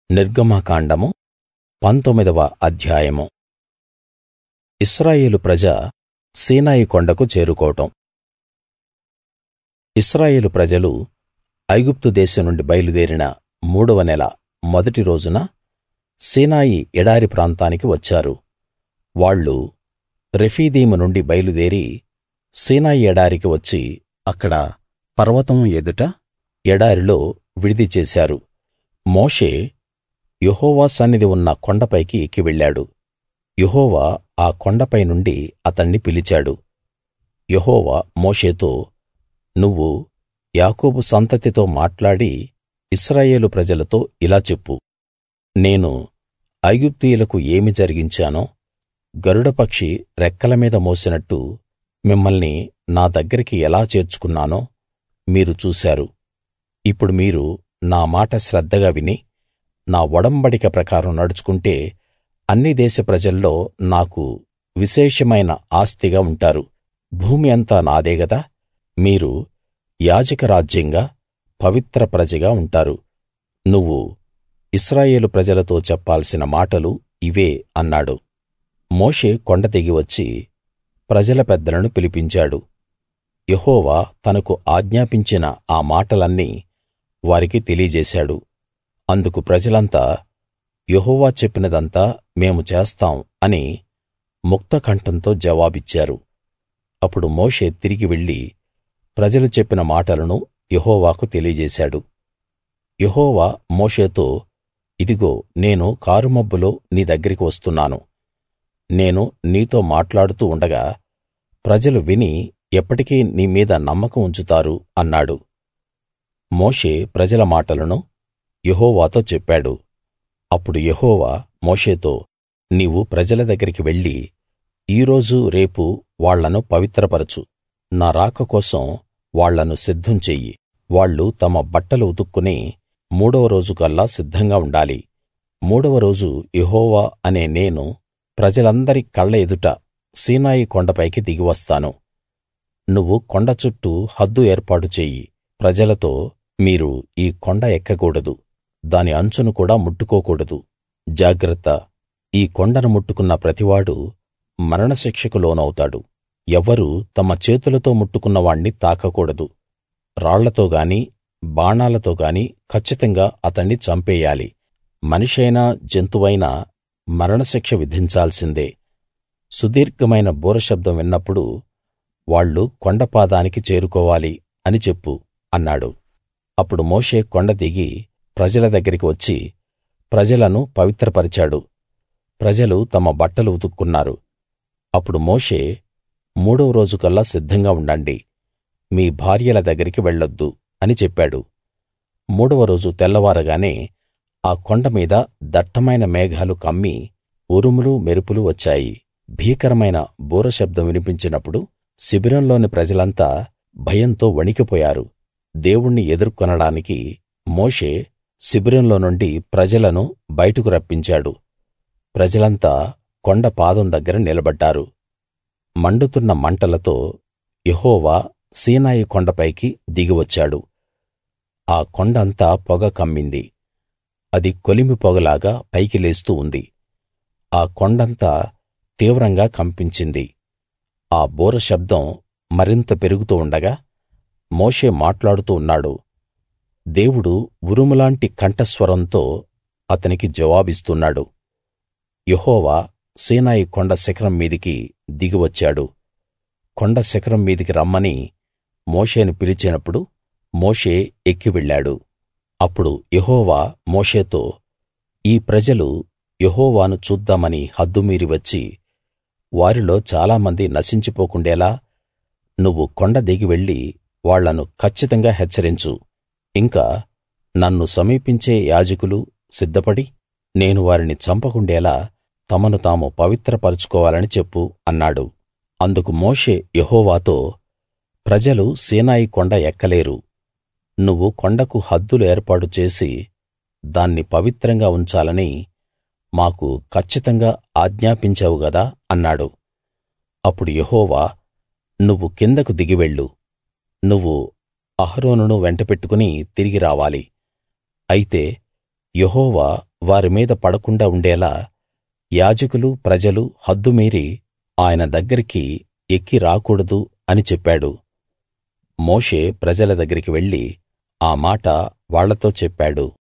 నిర్గమకాండము పంతొమ్మిదవ అధ్యాయము ఇశ్రాయేలు ప్రజ సీనాయి కొండకు చేరుకోవడం ఇశ్రాయేలు ప్రజలు ఐగుప్తు దేశం నుండి బయలుదేరిన మూడవ నెల మొదటి రోజున సీనాయి ఎడారి ప్రాంతానికి వచ్చారు వాళ్ళు రెఫీదీము నుండి బయలుదేరి సీనాయి ఎడారికి వచ్చి అక్కడ పర్వతం ఎదుట ఎడారిలో విడిది చేశారు మోషే యెహోవా సన్నిధి ఉన్న కొండపైకి ఎక్కి వెళ్ళాడు యెహోవా ఆ కొండపై నుండి అతణ్ణి పిలిచాడు యెహోవా మోషేతో నువ్వు యాకోబు సంతతితో మాట్లాడి ఇశ్రాయేలు ప్రజలతో ఇలా చెప్పు నేను ఐగుప్తీయులకు ఏమి జరిగించానో గరుడపక్షి రెక్కల మీద మోసినట్టు మిమ్మల్ని నా దగ్గరికి ఎలా చేర్చుకున్నానో మీరు చూశారు ఇప్పుడు మీరు నా మాట శ్రద్ధగా విని నా ఒడంబడిక ప్రకారం నడుచుకుంటే అన్ని దేశ ప్రజల్లో నాకు విశేషమైన ఆస్తిగా ఉంటారు భూమి అంతా నాదే గదా మీరు యాజక రాజ్యంగా పవిత్ర ప్రజగా ఉంటారు నువ్వు ఇశ్రాయేలు ప్రజలతో చెప్పాల్సిన మాటలు ఇవే అన్నాడు మోషే కొండ దిగి వచ్చి ప్రజల పెద్దలను పిలిపించాడు యెహోవా తనకు ఆజ్ఞాపించిన ఆ మాటలన్నీ వారికి తెలియజేశాడు అందుకు ప్రజలంతా యెహోవా చెప్పినదంతా మేము చేస్తాం అని ముక్తకంఠంతో జవాబిచ్చారు అప్పుడు మోషే తిరిగి వెళ్లి ప్రజలు చెప్పిన మాటలను యెహోవాకు తెలియజేశాడు యెహోవా మోషేతో ఇదిగో నేను కారుమబ్బులో నీ దగ్గరికి వస్తున్నాను నేను నీతో మాట్లాడుతూ ఉండగా ప్రజలు విని ఎప్పటికీ నీ మీద నమ్మకం ఉంచుతారు అన్నాడు మోషే ప్రజల మాటలను యెహోవాతో చెప్పాడు అప్పుడు యెహోవా మోషేతో నీవు ప్రజల దగ్గరికి వెళ్లి ఈ రోజు రేపు వాళ్ళను పవిత్రపరచు నా రాక కోసం వాళ్ళను సిద్ధం చెయ్యి వాళ్ళు తమ బట్టలు ఉతుక్కుని మూడవ రోజుకల్లా సిద్ధంగా ఉండాలి మూడవ రోజు యెహోవా అనే నేను ప్రజలందరి కళ్ళ ఎదుట సీనాయి కొండపైకి దిగి వస్తాను నువ్వు కొండ చుట్టూ హద్దు ఏర్పాటు చెయ్యి ప్రజలతో మీరు ఈ కొండ ఎక్కకూడదు దాని అంచును కూడా ముట్టుకోకూడదు జాగ్రత్త ఈ కొండను ముట్టుకున్న ప్రతివాడూ మరణశిక్షకు లోనవుతాడు ఎవ్వరూ తమ చేతులతో ముట్టుకున్న వాణ్ణి తాకకూడదు రాళ్లతో గానీ బాణాలతో గానీ కచ్చితంగా అతణ్ణి చంపేయాలి మనిషైనా జంతువైనా మరణశిక్ష విధించాల్సిందే సుదీర్ఘమైన బూరశబ్దం విన్నప్పుడు వాళ్ళు కొండ పాదానికి చేరుకోవాలి అని చెప్పు అన్నాడు అప్పుడు మోషే కొండ దిగి ప్రజల దగ్గరికి వచ్చి ప్రజలను పవిత్రపరిచాడు ప్రజలు తమ బట్టలు ఉతుక్కున్నారు అప్పుడు మోషే మూడవ రోజుకల్లా సిద్ధంగా ఉండండి మీ భార్యల దగ్గరికి వెళ్ళొద్దు అని చెప్పాడు మూడవ రోజు తెల్లవారగానే ఆ కొండ మీద దట్టమైన మేఘాలు కమ్మి ఉరుములు మెరుపులు వచ్చాయి భీకరమైన బూరశబ్దం వినిపించినప్పుడు శిబిరంలోని ప్రజలంతా భయంతో వణికిపోయారు దేవుణ్ణి ఎదుర్కొనడానికి మోషే శిబిరంలో నుండి ప్రజలను బయటకు రప్పించాడు ప్రజలంతా కొండ పాదం దగ్గర నిలబడ్డారు మండుతున్న మంటలతో యెహోవా సీనాయి కొండపైకి దిగి వచ్చాడు ఆ కొండ అంతా పొగ కమ్మింది అది కొలిమి పొగలాగా పైకి లేస్తూ ఉంది ఆ కొండంతా తీవ్రంగా కంపించింది ఆ బూర శబ్దం మరింత పెరుగుతూ ఉండగా మోషే మాట్లాడుతూ ఉన్నాడు దేవుడు ఉరుములాంటి కంఠస్వరంతో అతనికి జవాబిస్తున్నాడు యెహోవా సీనాయి కొండ శిఖరం మీదికి దిగి వచ్చాడు కొండ శిఖరం మీదికి రమ్మని మోషేను పిలిచినప్పుడు మోషే ఎక్కి వెళ్ళాడు అప్పుడు యెహోవా మోషేతో ఈ ప్రజలు యెహోవాను చూద్దామని హద్దుమీరి వచ్చి వారిలో చాలామంది నశించిపోకుండేలా నువ్వు కొండ దిగి వెళ్లి వాళ్ళను కచ్చితంగా హెచ్చరించు ఇంకా నన్ను సమీపించే యాజకులు సిద్ధపడి నేను వారిని చంపకుండేలా తమను తాము పవిత్రపరచుకోవాలని చెప్పు అన్నాడు అందుకు మోషే యెహోవాతో ప్రజలు సీనాయి కొండ ఎక్కలేరు నువ్వు కొండకు హద్దులు ఏర్పాటు చేసి దాన్ని పవిత్రంగా ఉంచాలని మాకు కచ్చితంగా ఆజ్ఞాపించావు గదా అన్నాడు అప్పుడు యెహోవా నువ్వు కిందకు దిగి వెళ్ళు నువ్వు అహరోనును వెంటపెట్టుకుని తిరిగి రావాలి అయితే యెహోవా వారి మీద పడకుండా ఉండేలా యాజకులు ప్రజలు హద్దుమీరి ఆయన దగ్గరికి ఎక్కి రాకూడదు అని చెప్పాడు మోషే ప్రజల దగ్గరికి వెళ్లి ఆ మాట వాళ్ళతో చెప్పాడు